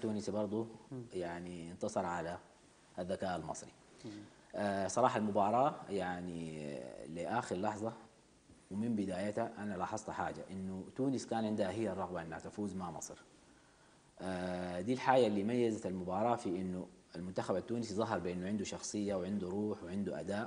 التونسي برضه يعني انتصر على الذكاء المصري آه، صراحة المباراة يعني آه، لآخر لحظة ومن بدايتها أنا لاحظت حاجة إنه تونس كان عندها هي الرغبة إنها تفوز مع مصر آه، دي الحاجة اللي ميزت المباراة في إنه المنتخب التونسي ظهر بإنه عنده شخصية وعنده روح وعنده أداء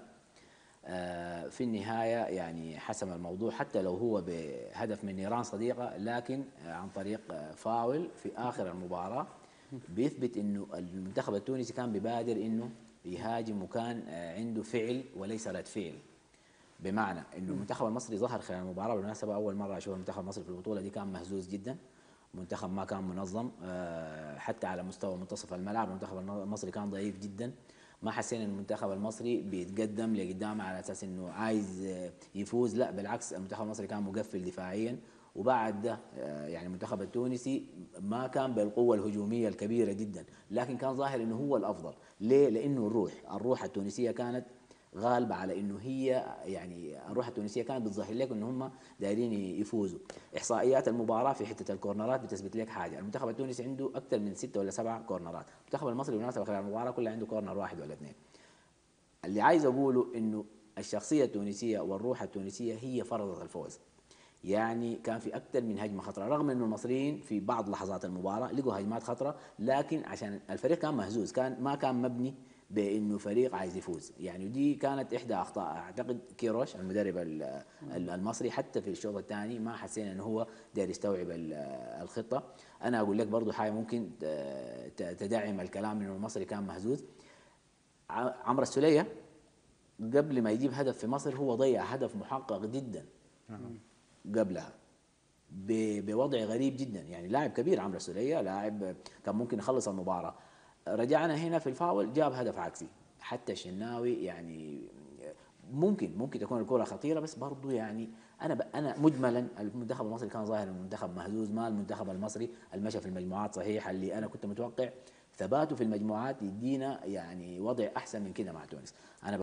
آه، في النهاية يعني حسم الموضوع حتى لو هو بهدف من نيران صديقة لكن آه، عن طريق آه، فاول في آخر المباراة بيثبت إنه المنتخب التونسي كان بيبادر إنه يهاجم وكان آه، عنده فعل وليس رد فعل بمعنى انه المنتخب المصري ظهر خلال المباراه بالمناسبه اول مره اشوف المنتخب المصري في البطوله دي كان مهزوز جدا منتخب ما كان منظم آه، حتى على مستوى منتصف الملعب المنتخب المصري كان ضعيف جدا ما حسينا ان المنتخب المصري بيتقدم لقدام على اساس انه عايز آه، يفوز لا بالعكس المنتخب المصري كان مقفل دفاعيا وبعد ده آه، يعني المنتخب التونسي ما كان بالقوه الهجوميه الكبيره جدا لكن كان ظاهر انه هو الافضل ليه لانه الروح الروح التونسيه كانت غالبة على انه هي يعني الروح التونسيه كانت بتظهر لك انه هم دايرين يفوزوا احصائيات المباراه في حته الكورنرات بتثبت لك حاجه المنتخب التونسي عنده اكثر من ستة ولا سبعة كورنرات المنتخب المصري بالمناسبه خلال المباراه كلها عنده كورنر واحد ولا اثنين اللي عايز اقوله انه الشخصيه التونسيه والروح التونسيه هي فرضت الفوز يعني كان في اكثر من هجمه خطره رغم انه المصريين في بعض لحظات المباراه لقوا هجمات خطره لكن عشان الفريق كان مهزوز كان ما كان مبني بانه فريق عايز يفوز يعني دي كانت احدى اخطاء اعتقد كيروش المدرب ال- ال- المصري حتى في الشوط الثاني ما حسينا انه هو داير يستوعب ال- الخطه انا اقول لك برضو حاجه ممكن ت- ت- تدعم الكلام انه المصري كان مهزوز ع- عمرو السوليه قبل ما يجيب هدف في مصر هو ضيع هدف محقق جدا قبلها ب- بوضع غريب جدا يعني لاعب كبير عمرو السوليه لاعب كان ممكن يخلص المباراه رجعنا هنا في الفاول جاب هدف عكسي حتى الشناوي يعني ممكن ممكن تكون الكره خطيره بس برضو يعني انا ب... انا مجملا المنتخب المصري كان ظاهر انه منتخب مهزوز ما المنتخب المصري المشى في المجموعات صحيح اللي انا كنت متوقع ثباته في المجموعات يدينا يعني وضع احسن من كده مع تونس انا